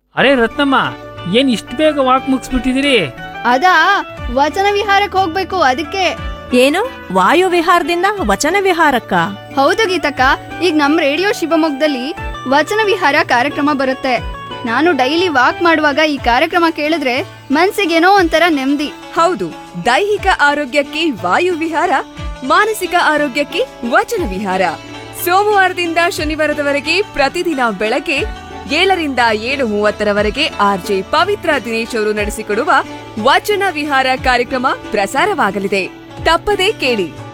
ಅರೆ ರತ್ನಮ್ಮ ಏನ್ ಇಷ್ಟು ಬೇಗ ವಾಕ್ ಮುಗಿಸ್ಬಿಟ್ಟಿದಿರಿ ಅದಾ ವಚನ ವಿಹಾರಕ್ಕೆ ಹೋಗ್ಬೇಕು ಅದಕ್ಕೆ ಏನು ವಾಯು ವಿಹಾರದಿಂದ ವಚನ ವಿಹಾರಕ್ಕ ಹೌದು ಗೀತಕ್ಕ ಈಗ ನಮ್ ರೇಡಿಯೋ ಶಿವಮೊಗ್ಗದಲ್ಲಿ ವಚನ ವಿಹಾರ ಕಾರ್ಯಕ್ರಮ ಬರುತ್ತೆ ನಾನು ಡೈಲಿ ವಾಕ್ ಮಾಡುವಾಗ ಈ ಕಾರ್ಯಕ್ರಮ ಕೇಳಿದ್ರೆ ಮನ್ಸಿಗೇನೋ ಒಂಥರ ನೆಮ್ಮದಿ ಹೌದು ದೈಹಿಕ ಆರೋಗ್ಯಕ್ಕೆ ವಾಯು ವಿಹಾರ ಮಾನಸಿಕ ಆರೋಗ್ಯಕ್ಕೆ ವಚನ ವಿಹಾರ ಸೋಮವಾರದಿಂದ ಶನಿವಾರದವರೆಗೆ ಪ್ರತಿದಿನ ಬೆಳಗ್ಗೆ ಏಳರಿಂದ ಏಳು ಮೂವತ್ತರವರೆಗೆ ಆರ್ಜೆ ಪವಿತ್ರ ದಿನೇಶ್ ಅವರು ನಡೆಸಿಕೊಡುವ ವಚನ ವಿಹಾರ ಕಾರ್ಯಕ್ರಮ ಪ್ರಸಾರವಾಗಲಿದೆ ತಪ್ಪದೇ ಕೇಳಿ